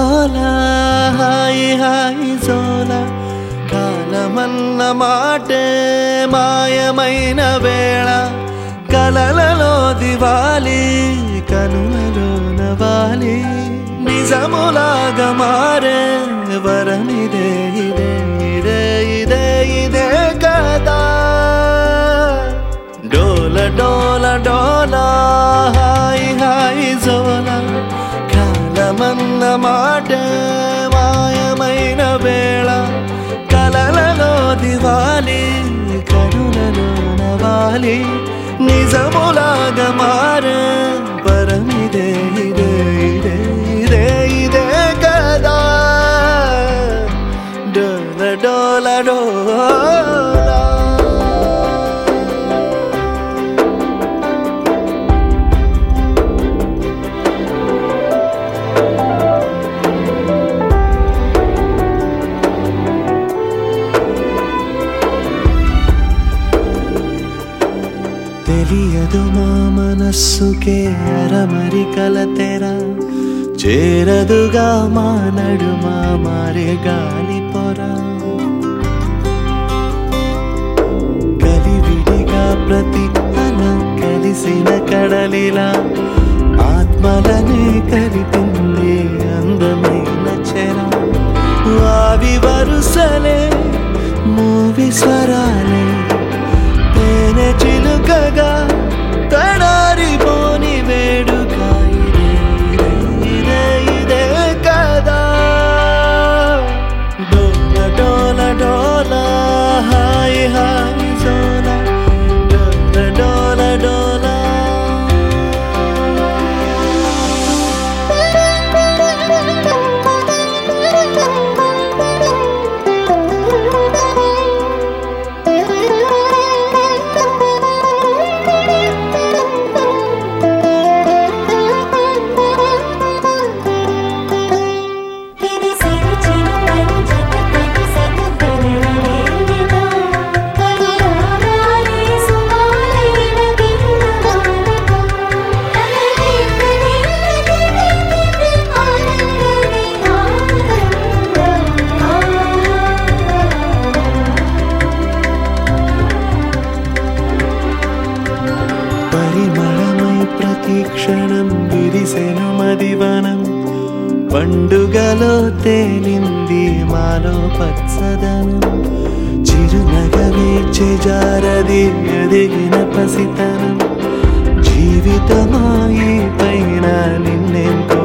జోలా హాయి హాయి జోలా కాలమన్న మాటే మాయమైన వేళ కలలలో దివాలి కనులలో నవాలి నిజములాగా మారే వరమిదే ఇదే ఇదే ఇదే ఇదే కదా డోల డోల డోల హాయి హాయి జోల కాలమన్న మాట మాయమైన వేళ కలలలో దివాలి కనులలో నవాలి నిజములాగా మారే పరమిదే ఇదే ఇదే ఇదే ఇదే కదా డోల డోల డోల తెలియదు మా మనస్సుకే అరమరికల తెర చేరదుగా మా నడుమా మారే గాలి పొర కలివిడిగా ప్రతి అల కలిసిన కడలిలా ఆత్మలనే కలిపింది అందమైన చెర వావి వరుసలే మూవి స్వరాలే తేనె చిలుకగా తడారిపోని వేడుక ఇదే, ఇదే ఇదే కదా డోల డోల డోల హాయి హాయి జోల డోల డోల డోల తెలిసిన చిరునవ్వు జత కలిసిన కనులనేనా కనులారాలే సుమాలైన గిన్నెవానగా కలలే కదిలిన ఆనందమే పరిమళమై ప్రతి క్షణం విరిసెను మదివనం పండుగలో తేలింది మాలో పచ్చదనం చిరునగవే చెజారది ఎదిగిన పసితనం జీవితమాయి పైన నిన్నెంతో